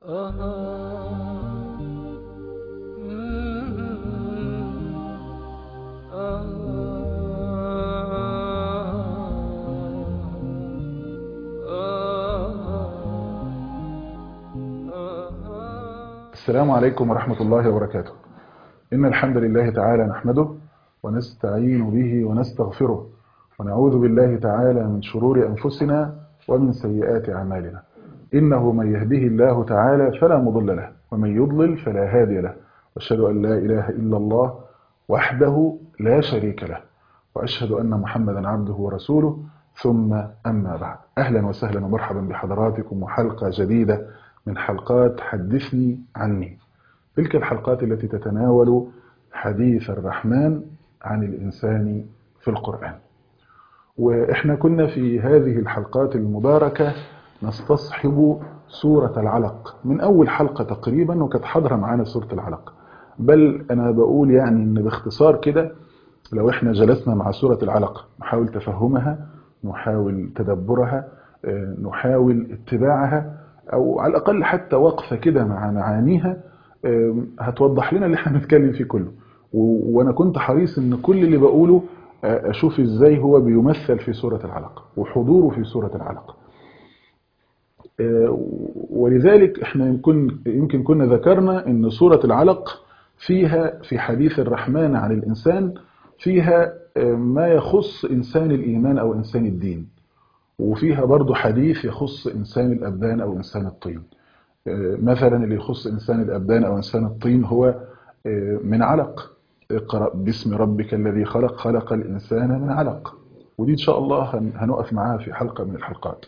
السلام عليكم ورحمة الله وبركاته إن الحمد لله تعالى نحمده ونستعين به ونستغفره ونعوذ بالله تعالى من شرور أنفسنا ومن سيئات أعمالنا إنه من يهده الله تعالى فلا مضل له ومن يضلل فلا هادي له وأشهد أن لا إله إلا الله وحده لا شريك له وأشهد أن محمدا عبده ورسوله ثم أما بعد أهلا وسهلا ومرحبا بحضراتكم وحلقة جديدة من حلقات حدثني عني تلك الحلقات التي تتناول حديث الرحمن عن الإنسان في القرآن وإحنا كنا في هذه الحلقات المباركة نستصحب سورة العلق من أول حلقة تقريبا وكانت حاضرة معانا سورة العلق بل أنا بقول يعني إن باختصار كده لو إحنا جلسنا مع سورة العلق نحاول تفهمها نحاول تدبرها نحاول اتباعها أو على الأقل حتى وقفة كده مع معانيها هتوضح لنا اللي احنا بنتكلم فيه كله وأنا كنت حريص إن كل اللي بقوله أشوف إزاي هو بيمثل في سورة العلق وحضوره في سورة العلق ولذلك احنا يمكن, يمكن كنا ذكرنا ان سورة العلق فيها في حديث الرحمن عن الإنسان فيها ما يخص إنسان الإيمان أو إنسان الدين وفيها برضو حديث يخص إنسان الأبدان أو إنسان الطين مثلا اللي يخص إنسان الأبدان أو إنسان الطين هو من علق اقرأ باسم ربك الذي خلق خلق الإنسان من علق ودي إن شاء الله هنقف معاها في حلقة من الحلقات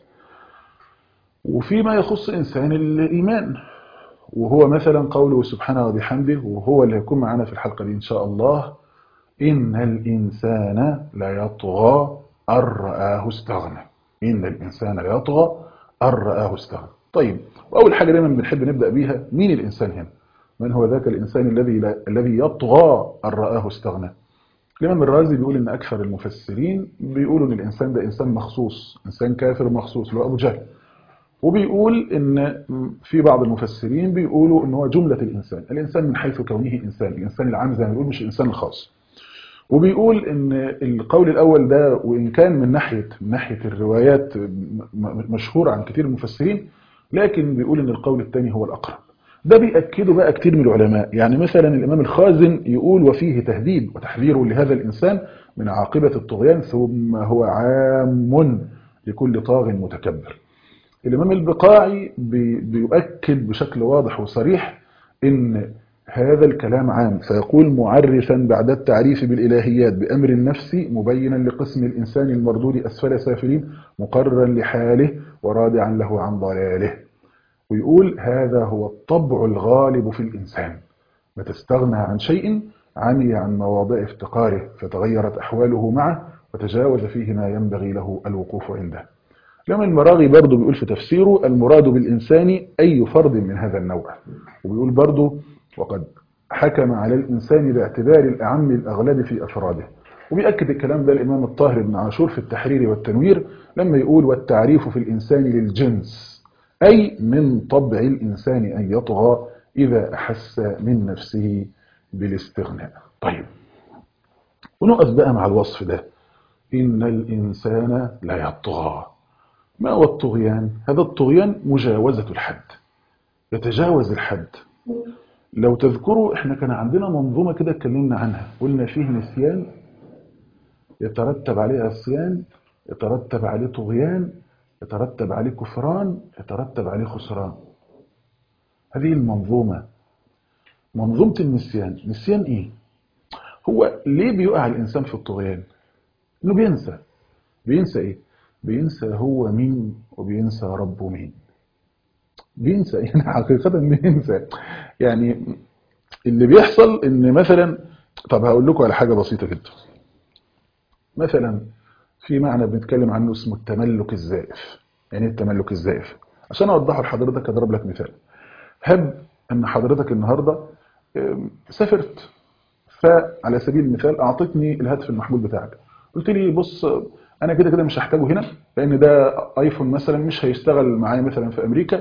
وفيما يخص إنسان الإيمان وهو مثلا قوله سبحانه وبحمده وهو اللي هيكون معنا في الحلقة دي إن شاء الله إن الإنسان ليطغى أن رآه استغنى إن الإنسان ليطغى أن رآه استغنى طيب وأول حاجة دايما بنحب نبدأ بيها مين الإنسان هنا من هو ذاك الإنسان الذي الذي يطغى أن رآه استغنى الإمام الرازي بيقول إن أكثر المفسرين بيقولوا إن الإنسان ده إنسان مخصوص إنسان كافر مخصوص اللي هو أبو جهل وبيقول إن في بعض المفسرين بيقولوا إن هو جملة الإنسان الإنسان من حيث كونه إنسان الإنسان العام زي ما بيقول مش الإنسان الخاص وبيقول إن القول الأول ده وإن كان من ناحية من ناحية الروايات مشهور عن كثير المفسرين لكن بيقول إن القول الثاني هو الأقرب ده بيأكده بقى كتير من العلماء يعني مثلا الإمام الخازن يقول وفيه تهديد وتحذير لهذا الإنسان من عاقبة الطغيان ثم هو عام لكل طاغ متكبر الإمام البقاعي بيؤكد بشكل واضح وصريح إن هذا الكلام عام فيقول معرفا بعد التعريف بالإلهيات بأمر النفس مبينا لقسم الإنسان المردود أسفل سافلين مقررا لحاله ورادعا له عن ضلاله ويقول هذا هو الطبع الغالب في الإنسان متى استغنى عن شيء عمي عن مواضع افتقاره فتغيرت أحواله معه وتجاوز فيه ما ينبغي له الوقوف عنده لما المراغي برضه بيقول في تفسيره المراد بالإنسان أي فرد من هذا النوع وبيقول برضه وقد حكم على الإنسان باعتبار الأعم الأغلب في أفراده وبيأكد الكلام ده الإمام الطاهر بن عاشور في التحرير والتنوير لما يقول والتعريف في الإنسان للجنس أي من طبع الإنسان أن يطغى إذا أحس من نفسه بالاستغناء طيب ونقف بقى مع الوصف ده إن الإنسان لا يطغى ما هو الطغيان؟ هذا الطغيان مجاوزة الحد يتجاوز الحد لو تذكروا احنا كان عندنا منظومة كده اتكلمنا عنها قلنا فيه نسيان يترتب عليه عصيان يترتب عليه طغيان يترتب عليه كفران يترتب عليه خسران هذه المنظومة منظومة النسيان نسيان ايه هو ليه بيقع الانسان في الطغيان انه بينسى بينسى ايه بينسى هو مين وبينسى ربه مين بينسى يعني حقيقة بينسى يعني اللي بيحصل ان مثلا طب هقول لكم على حاجة بسيطة جدا مثلا في معنى بنتكلم عنه اسمه التملك الزائف يعني التملك الزائف عشان اوضحه لحضرتك اضرب لك مثال هب ان حضرتك النهاردة سافرت فعلى سبيل المثال اعطتني الهاتف المحمول بتاعك قلت لي بص انا كده كده مش هحتاجه هنا لان ده ايفون مثلا مش هيشتغل معايا مثلا في امريكا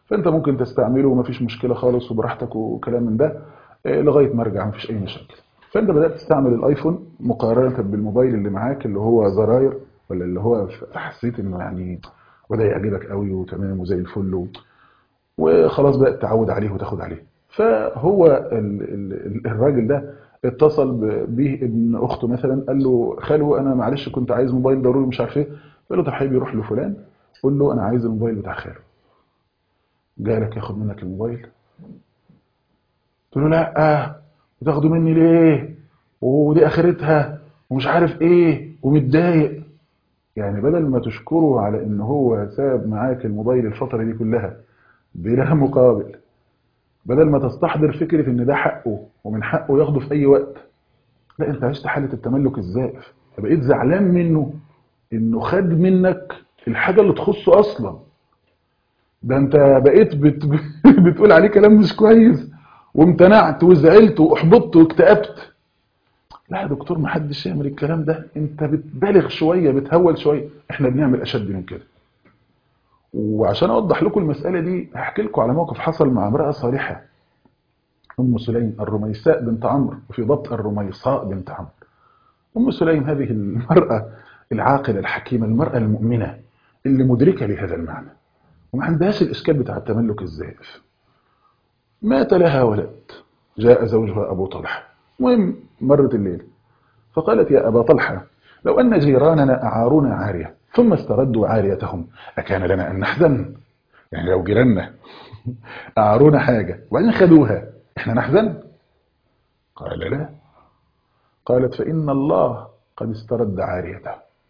فانت ممكن تستعمله ومفيش مشكله خالص وبراحتك وكلام من ده آه، لغايه ما ارجع مفيش اي مشاكل فانت بدات تستعمل الايفون مقارنه بالموبايل اللي معاك اللي هو زراير ولا اللي هو حسيت انه يعني بدا يعجبك قوي وتمام وزي الفل و... وخلاص بقى تتعود عليه وتاخد عليه فهو ال- ال- الراجل ده اتصل ب- بيه ابن اخته مثلا قال له خالو انا معلش كنت عايز موبايل ضروري مش عارف ايه قال له طب حبيبي روح لفلان قول له انا عايز الموبايل بتاع خالو جالك ياخد منك الموبايل قلت له لا وتاخده مني ليه ودي اخرتها ومش عارف ايه ومتضايق يعني بدل ما تشكره على ان هو ساب معاك الموبايل الفترة دي كلها بلا مقابل بدل ما تستحضر فكرة ان ده حقه ومن حقه ياخده في اي وقت لا انت عشت حالة التملك الزائف فبقيت زعلان منه انه خد منك الحاجة اللي تخصه اصلا ده انت بقيت بت... بتقول عليه كلام مش كويس وامتنعت وزعلت واحبطت واكتئبت لا يا دكتور ما حدش يعمل الكلام ده انت بتبالغ شوية بتهول شوية احنا بنعمل اشد من كده وعشان اوضح لكم المسألة دي هحكي لكم على موقف حصل مع امرأة صالحة ام سليم الرميساء بنت عمرو وفي ضبط الرميصاء بنت عمرو ام سليم هذه المرأة العاقلة الحكيمة المرأة المؤمنة اللي مدركة لهذا المعنى وما عندهاش الاشكال بتاع التملك الزائف مات لها ولد جاء زوجها ابو طلحه المهم مرت الليل فقالت يا أبا طلحة لو أن جيراننا أعارونا عارية ثم استردوا عاريتهم أكان لنا أن نحزن يعني لو جيراننا أعارونا حاجة وبعدين خدوها إحنا نحزن قال لا قالت فإن الله قد استرد عاريته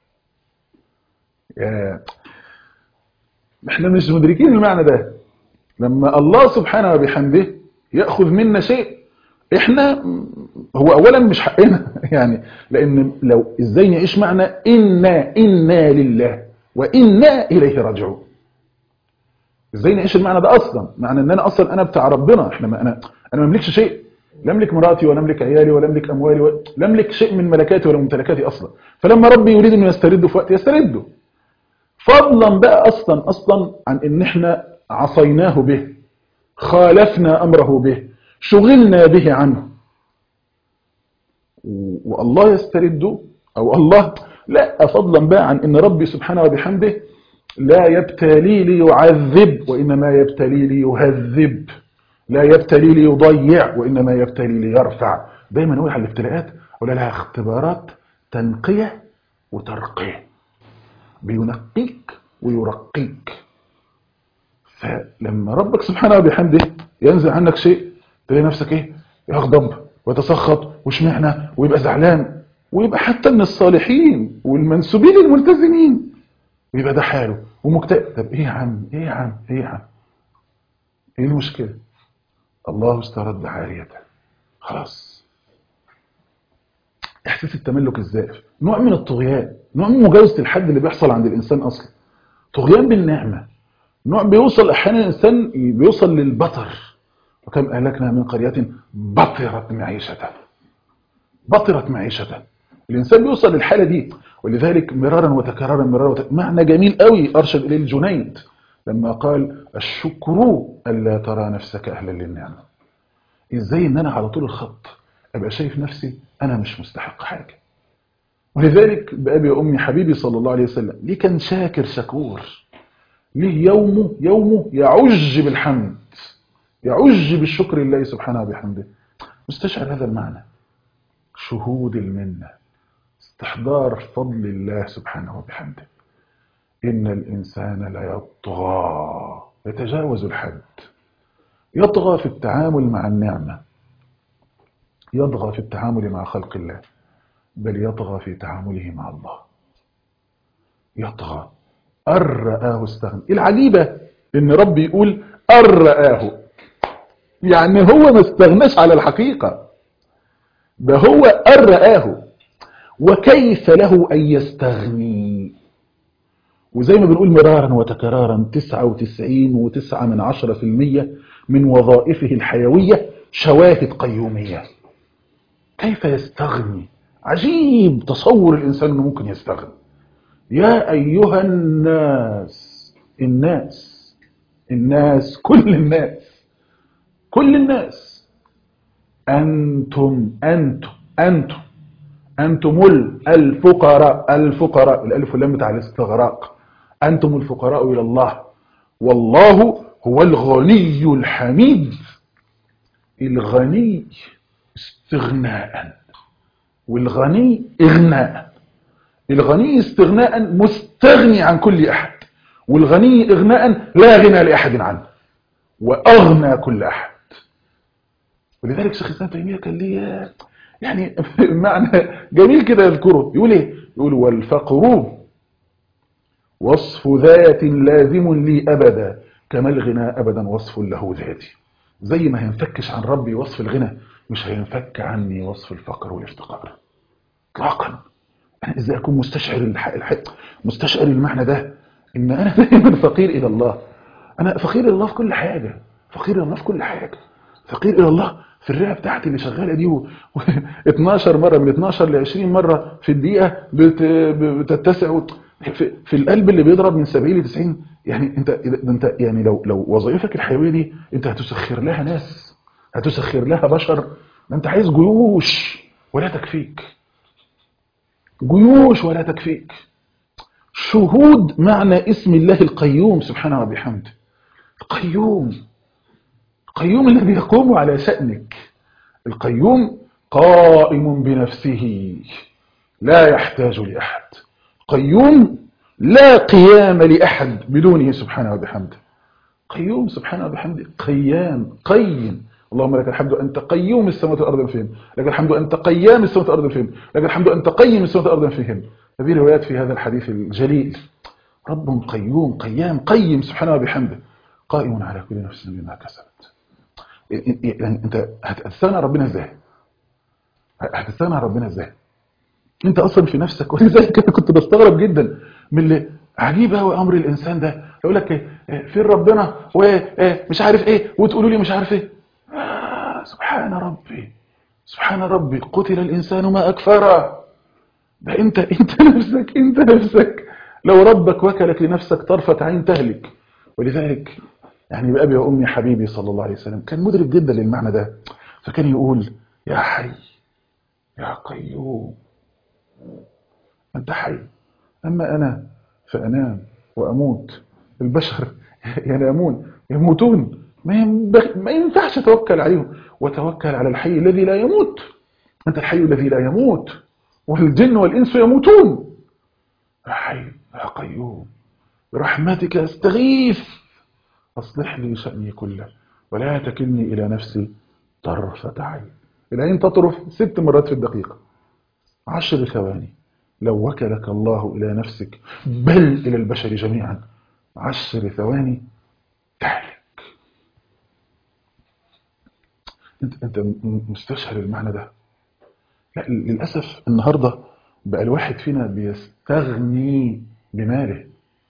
يا احنا مش مدركين المعنى ده لما الله سبحانه وبحمده يأخذ منا شيء احنا هو اولا مش حقنا يعني لان لو ازاي نعيش معنى انا انا لله وانا اليه راجعون ازاي نعيش المعنى ده اصلا معنى ان انا اصلا انا بتاع ربنا احنا ما انا انا ما املكش شيء لا املك مراتي ولا املك عيالي ولا املك اموالي ولا لا املك شيء من ملكاتي ولا ممتلكاتي اصلا فلما ربي يريد انه يسترده في وقت يسترده فضلا بقى اصلا اصلا عن ان احنا عصيناه به خالفنا امره به شغلنا به عنه والله يسترد او الله لا فضلا بقى عن ان ربي سبحانه وبحمده لا يبتلي ليعذب وانما يبتلي ليهذب لا يبتلي ليضيع وانما يبتلي ليرفع دايما نقول على الابتلاءات ولا لها اختبارات تنقيه وترقيه بينقيك ويرقيك فلما ربك سبحانه وبحمده ينزع عنك شيء تلاقي نفسك ايه يغضب ويتسخط وشمعنا ويبقى زعلان ويبقى حتى من الصالحين والمنسوبين الملتزمين ويبقى ده حاله ومكتئب طب ايه يا عم ايه يا عم ايه يا عم ايه المشكله الله استرد عاريته خلاص احساس التملك الزائف نوع من الطغيان نوع من مجاوزه الحد اللي بيحصل عند الانسان اصلا طغيان بالنعمه نوع بيوصل احيانا الانسان بيوصل للبطر وكم أهلكنا من قرية بطرت معيشة بطرت معيشة الإنسان بيوصل للحالة دي ولذلك مرارا وتكرارا مرارا وتكرارا معنى جميل قوي أرشد إليه الجنيد لما قال الشكر ألا ترى نفسك أهلا للنعمة إزاي إن أنا على طول الخط أبقى شايف نفسي أنا مش مستحق حاجة ولذلك بأبي وأمي حبيبي صلى الله عليه وسلم ليه كان شاكر شكور ليه يومه يومه يعج بالحمد يعج بالشكر لله سبحانه وبحمده مستشعر هذا المعنى شهود المنة استحضار فضل الله سبحانه وبحمده إن الإنسان ليطغى يتجاوز الحد يطغى في التعامل مع النعمة يطغى في التعامل مع خلق الله بل يطغى في تعامله مع الله يطغى أن رآه استغنى العجيبة إن ربي يقول أن رآه يعني هو ما استغناش على الحقيقة ده هو أن رآه وكيف له أن يستغني وزي ما بنقول مرارا وتكرارا 99 وتسعة من عشرة في المية من وظائفه الحيوية شواهد قيومية كيف يستغني عجيب تصور الإنسان أنه ممكن يستغني يا أيها الناس الناس الناس كل الناس كل الناس أنتم أنتم أنتم أنتم الفقراء الفقراء الألف واللام بتاع الاستغراق أنتم الفقراء إلى الله والله هو الغني الحميد الغني استغناء والغني إغناء الغني استغناء مستغني عن كل أحد والغني إغناء لا غنى لأحد عنه وأغنى كل أحد ولذلك شيخ الإسلام تيمية كان ليه يعني معنى جميل كده يذكره يقول ايه يقول والفقر وصف ذات لازم لي أبدا كما الغنى أبدا وصف له ذاتي زي ما هينفكش عن ربي وصف الغنى مش هينفك عني وصف الفقر والافتقار اطلاقا انا ازاي اكون مستشعر الح... الح... مستشعر المعنى ده ان انا دايما فقير الى الله انا فقير الى الله في كل حاجه فقير الى الله في كل حاجه فقير الى الله في الرئه بتاعتي اللي شغاله دي و... و... 12 مره من 12 ل 20 مره في الدقيقه بت... بتتسع و... في... في القلب اللي بيضرب من 70 ل 90 يعني انت انت يعني لو لو وظيفتك الحيويه دي انت هتسخر لها ناس هتسخر لها بشر انت عايز جيوش ولا تكفيك جيوش ولا تكفيك شهود معنى اسم الله القيوم سبحانه وبحمده القيوم القيوم الذي يقوم على شأنك القيوم قائم بنفسه لا يحتاج لأحد قيوم لا قيام لأحد بدونه سبحانه وبحمده قيوم سبحانه وبحمده قيام قيم اللهم لك الحمد أنت قيوم السماوات والأرض فيهم لك الحمد أنت قيام السماوات والأرض فيهم لك الحمد أنت قيم السماوات والأرض فيهم هذه روايات في هذا الحديث الجليل رب قيوم قيام قيم سبحانه وبحمده قائم على كل نفس بما كسبت يعني انت هتستغنى عن ربنا ازاي هتستغنى عن ربنا ازاي انت اصلا في نفسك ولذلك انا كنت بستغرب جدا من اللي عجيب قوي امر الانسان ده يقول لك إيه فين ربنا ومش عارف ايه وتقولوا لي مش عارف ايه آه سبحان ربي سبحان ربي قتل الانسان ما اكفره ده انت انت نفسك انت نفسك لو ربك وكلك لنفسك طرفة عين تهلك ولذلك يعني بأبي وأمي حبيبي صلى الله عليه وسلم كان مدرك جدا للمعنى ده فكان يقول يا حي يا قيوم أنت حي أما أنا فأنام وأموت البشر ينامون يموتون ما, ينبغ... ما ينفعش أتوكل عليهم وتوكل على الحي الذي لا يموت أنت الحي الذي لا يموت والجن والإنس يموتون يا حي يا قيوم برحمتك استغيث أصلح لي شأني كله ولا تكلني إلى نفسي طرفة عين العين تطرف ست مرات في الدقيقة عشر ثواني لو وكلك الله إلى نفسك بل إلى البشر جميعا عشر ثواني تهلك انت, انت مستشعر المعنى ده لا للأسف النهاردة بقى الواحد فينا بيستغني بماله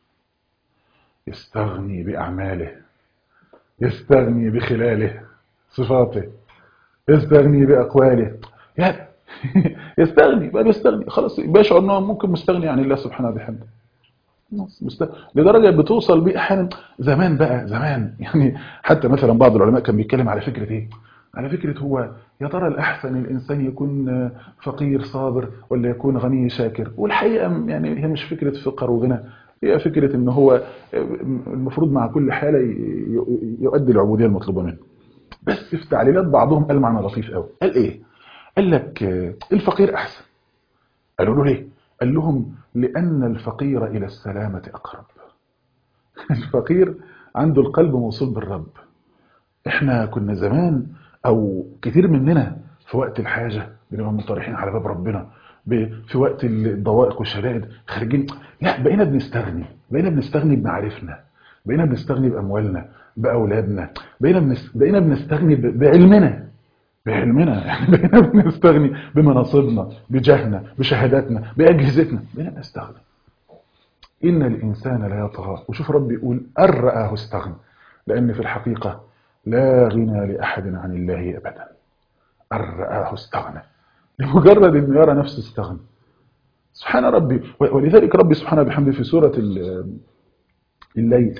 يستغني بأعماله يستغني بخلاله صفاته يستغني بأقواله يعني يستغني بقى بيستغني خلاص بيشعر انه ممكن مستغني عن الله سبحانه وبحمده لدرجة بتوصل بيه احيانا زمان بقى زمان يعني حتى مثلا بعض العلماء كان بيتكلم على فكرة ايه على فكرة هو يا ترى الأحسن الإنسان يكون فقير صابر ولا يكون غني شاكر والحقيقة يعني هي مش فكرة فقر وغنى هي فكرة ان هو المفروض مع كل حالة يؤدي العبودية المطلوبة منه بس في تعليلات بعضهم قال معنى لطيف قوي قال ايه قال لك الفقير احسن قالوا له ليه قال لهم لان الفقير الى السلامة اقرب الفقير عنده القلب موصول بالرب احنا كنا زمان او كتير مننا في وقت الحاجة بنبقى منطرحين على باب ربنا في وقت الضوائق والشدائد خارجين لا بقينا بنستغني بقينا بنستغني بمعارفنا بقينا بنستغني باموالنا باولادنا بقينا بنس... بقينا بنستغني ب... بعلمنا بعلمنا يعني بقينا بنستغني بمناصبنا بجهنا بشهاداتنا باجهزتنا بقينا بنستغني ان الانسان لا يطغى وشوف ربي يقول ان رآه استغنى لان في الحقيقه لا غنى لاحد عن الله ابدا ان رآه استغنى لمجرد انه يرى نفسه استغنى سبحان ربي ولذلك ربي سبحانه بحمده في سورة الليل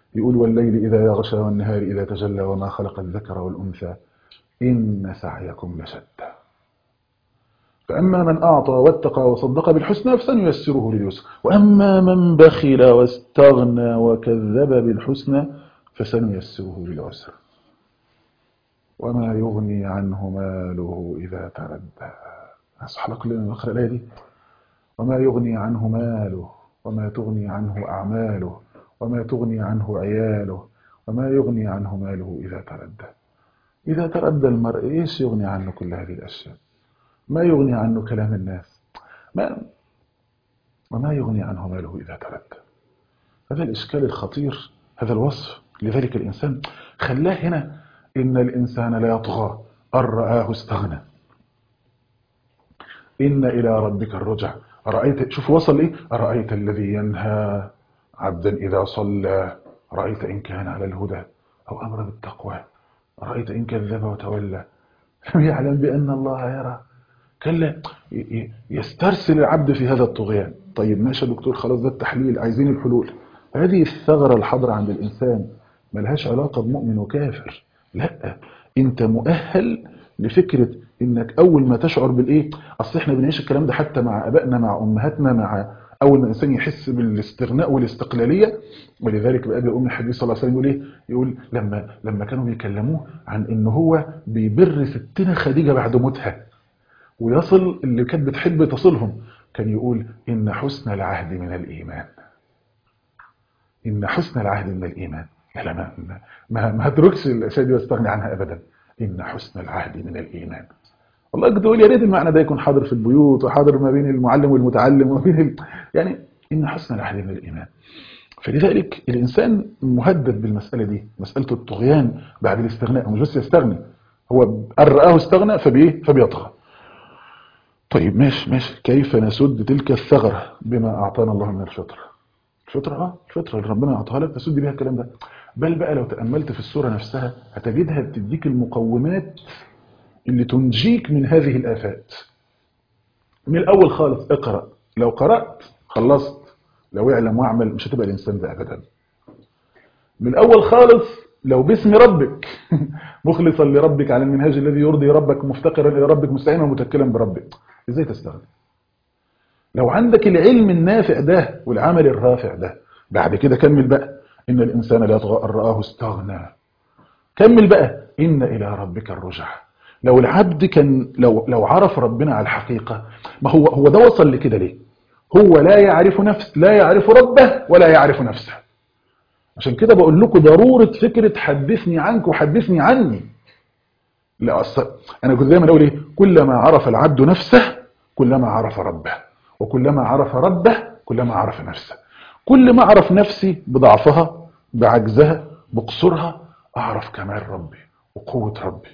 يقول والليل إذا يغشى والنهار إذا تجلى وما خلق الذكر والأنثى إن سعيكم لشتى فأما من أعطى واتقى وصدق بالحسنى فسنيسره لليسر وأما من بخل واستغنى وكذب بالحسنى فسنيسره للعسر وما يغني عنه ماله إذا تردى أصح لك لنا نقرأ الآية دي وما يغني عنه ماله وما تغني عنه أعماله وما تغني عنه عياله وما يغني عنه ماله إذا تردى إذا تردى المرء إيش يغني عنه كل هذه الأشياء ما يغني عنه كلام الناس ما وما يغني عنه ماله إذا تردى هذا الإشكال الخطير هذا الوصف لذلك الإنسان خلاه هنا إن الإنسان لا يطغى أن رآه استغنى إن إلى ربك الرجع أرأيت شوف وصل إيه أرأيت الذي ينهى عبدا إذا صلى رأيت إن كان على الهدى أو أمر بالتقوى رأيت إن كذب وتولى لم يعلم بأن الله يرى كلا يسترسل العبد في هذا الطغيان طيب ماشي يا دكتور خلاص ده التحليل عايزين الحلول هذه الثغرة الحاضرة عند الإنسان ملهاش علاقة بمؤمن وكافر لا انت مؤهل لفكرة انك اول ما تشعر بالايه اصل احنا بنعيش الكلام ده حتى مع ابائنا مع امهاتنا مع اول ما الانسان يحس بالاستغناء والاستقلاليه ولذلك بقى ام الحديث صلى الله عليه وسلم يقول ايه يقول لما لما كانوا بيكلموه عن ان هو بيبر ستنا خديجه بعد موتها ويصل اللي كانت بتحب تصلهم كان يقول ان حسن العهد من الايمان ان حسن العهد من الايمان لا ما ما ما هتركش الاشياء دي واستغني عنها ابدا ان حسن العهد من الايمان والله كنت اقول يا ريت المعنى ده يكون حاضر في البيوت وحاضر ما بين المعلم والمتعلم وما بين ال... يعني ان حسن العهد من الايمان فلذلك الانسان مهدد بالمساله دي مساله الطغيان بعد الاستغناء هو مش بس يستغني هو رآه استغنى فبايه فبيطغى طيب ماشي ماشي كيف نسد تلك الثغره بما اعطانا الله من الفطره الفطره اه الفطره اللي ربنا اعطاها لك تسد بيها الكلام ده بل بقى لو تاملت في السوره نفسها هتجدها بتديك المقومات اللي تنجيك من هذه الآفات من الأول خالص اقرأ لو قرأت خلصت لو اعلم واعمل مش هتبقى الإنسان ده أبدا من الأول خالص لو باسم ربك مخلصا لربك على المنهاج الذي يرضي ربك مفتقرا إلى ربك مستعينا ومتكلا بربك إزاي تستغني لو عندك العلم النافع ده والعمل الرافع ده بعد كده كمل بقى إن الإنسان لا يطغى أن رآه استغنى كمل بقى إن إلى ربك الرجع لو العبد كان لو لو عرف ربنا على الحقيقة ما هو هو ده وصل لكده ليه هو لا يعرف نفس لا يعرف ربه ولا يعرف نفسه عشان كده بقول لكم ضرورة فكرة حدثني عنك وحدثني عني لا أصلا أنا كنت دايما أقول إيه كلما عرف العبد نفسه كلما عرف ربه وكلما عرف ربه كلما عرف نفسه كل ما أعرف نفسي بضعفها بعجزها بقصرها أعرف كمال ربي وقوة ربي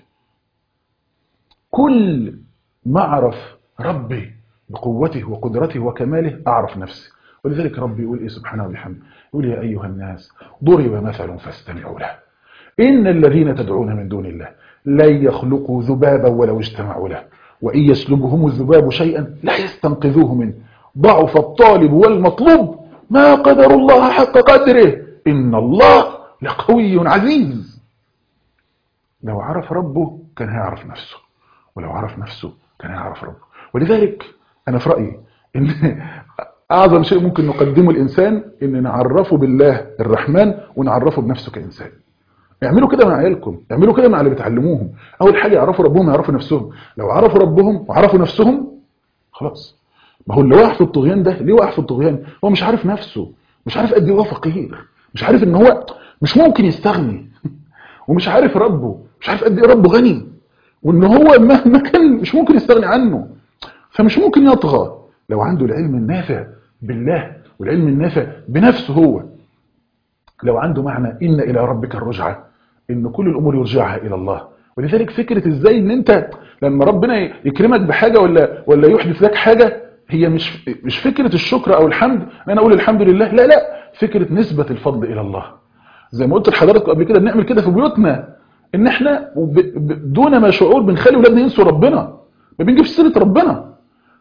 كل ما أعرف ربي بقوته وقدرته وكماله أعرف نفسي ولذلك ربي يقول إيه سبحانه وبحمده يقول يا أيها الناس ضرب مثل فاستمعوا له إن الذين تدعون من دون الله لن يخلقوا ذبابا ولو اجتمعوا له وإن يسلبهم الذباب شيئا لا يستنقذوه منه ضعف الطالب والمطلوب ما قدر الله حق قدره إن الله لقوي عزيز لو عرف ربه كان هيعرف نفسه ولو عرف نفسه كان يعرف ربه ولذلك أنا في رأيي إن أعظم شيء ممكن نقدمه الإنسان إن نعرفه بالله الرحمن ونعرفه بنفسه كإنسان اعملوا كده مع عيالكم اعملوا كده مع اللي بتعلموهم أول حاجة يعرفوا ربهم يعرفوا نفسهم لو عرفوا ربهم وعرفوا نفسهم خلاص ما هو اللي واقع في الطغيان ده ليه واقع في الطغيان هو مش عارف نفسه مش عارف قد ايه هو فقير مش عارف ان هو مش ممكن يستغني ومش عارف ربه مش عارف قد ايه ربه غني وان هو مهما كان مش ممكن يستغني عنه فمش ممكن يطغى لو عنده العلم النافع بالله والعلم النافع بنفسه هو لو عنده معنى إن إلى ربك الرجعة إن كل الأمور يرجعها إلى الله ولذلك فكرة إزاي إن أنت لما ربنا يكرمك بحاجة ولا ولا يحدث لك حاجة هي مش مش فكرة الشكر أو الحمد إن أنا أقول الحمد لله لا لا فكرة نسبة الفضل إلى الله زي ما قلت لحضراتكم قبل كده بنعمل كده في بيوتنا ان احنا دون ما شعور بنخلي ولادنا ينسوا ربنا ما بنجيبش سيره ربنا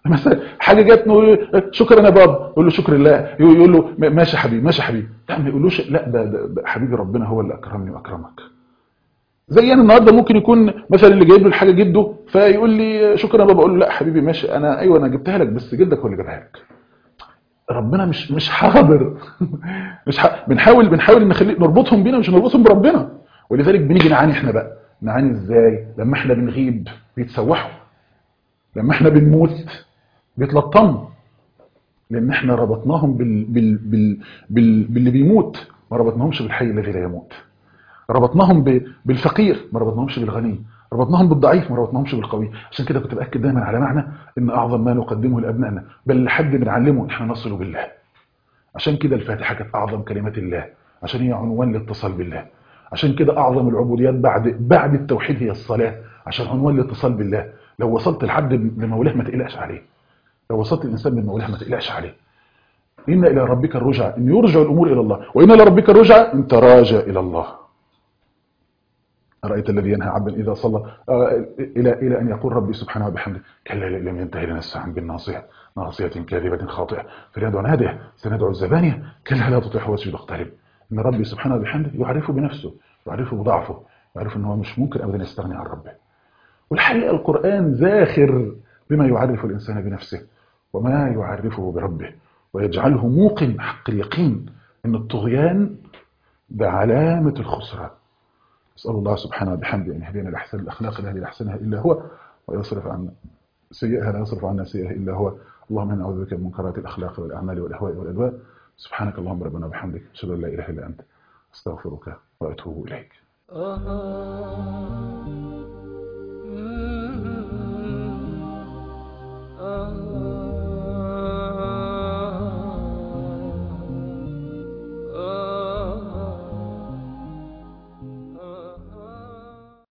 مثلا حاجه جت نقول شكرا يا بابا يقول له شكر الله يقول له ماشي يا حبيبي ماشي يا حبيبي لا ما يقولوش لا ده, ده, ده حبيبي ربنا هو اللي اكرمني واكرمك زي انا النهارده ممكن يكون مثلا اللي جايب له الحاجه جده فيقول لي شكرا يا بابا اقول له لا حبيبي ماشي انا ايوه انا جبتها لك بس جدك هو اللي جابها لك ربنا مش مش حاضر مش ح... بنحاول بنحاول نخلي نربطهم بينا مش نربطهم بربنا ولذلك بنيجي نعاني احنا بقى نعاني ازاي لما احنا بنغيب بيتسوحوا لما احنا بنموت بيتلطموا لان احنا ربطناهم بال... بال... بال... بال... باللي بيموت ما ربطناهمش بالحي الذي لا يموت ربطناهم ب... بالفقير ما ربطناهمش بالغني ربطناهم بالضعيف ما ربطناهمش بالقوي عشان كده كنت باكد دايما على معنى ان اعظم ما نقدمه لابنائنا بل لحد بنعلمه ان احنا نصل بالله عشان كده الفاتحه كانت اعظم كلمات الله عشان هي عنوان الاتصال بالله عشان كده اعظم العبوديات بعد بعد التوحيد هي الصلاه عشان عنوان الاتصال بالله لو وصلت لحد لمولاه ما تقلقش عليه لو وصلت الانسان من مولاه ما تقلقش عليه ان الى ربك الرجع ان يرجع الامور الى الله وان الى ربك الرجع ان تراجع الى الله أرأيت الذي ينهى عبدا إذا صلى آه إلى إلى أن يقول ربي سبحانه وبحمده كلا لم ينتهي لنسعا بالناصية ناصية كاذبة خاطئة فليدعو ناديه سندعو الزبانية كلا لا تطيعه واسجد اقترب إن ربي سبحانه وبحمده يعرفه بنفسه يعرفه بضعفه يعرف أنه مش ممكن أبدا يستغني عن ربه والحقيقة القرآن زاخر بما يعرف الإنسان بنفسه وما يعرفه بربه ويجعله موقن حق اليقين أن الطغيان ده علامة الخسران نسأل الله سبحانه وبحمده أن يهدينا لأحسن الأخلاق التي لا أحسنها إلا هو ويصرف عنا سيئها لا يصرف عنا سيئها إلا هو اللهم إنا نعوذ بك من منكرات الأخلاق والأعمال والأهواء والأدواء سبحانك اللهم ربنا وبحمدك أشهد أن لا إله إلا أنت أستغفرك وأتوب إليك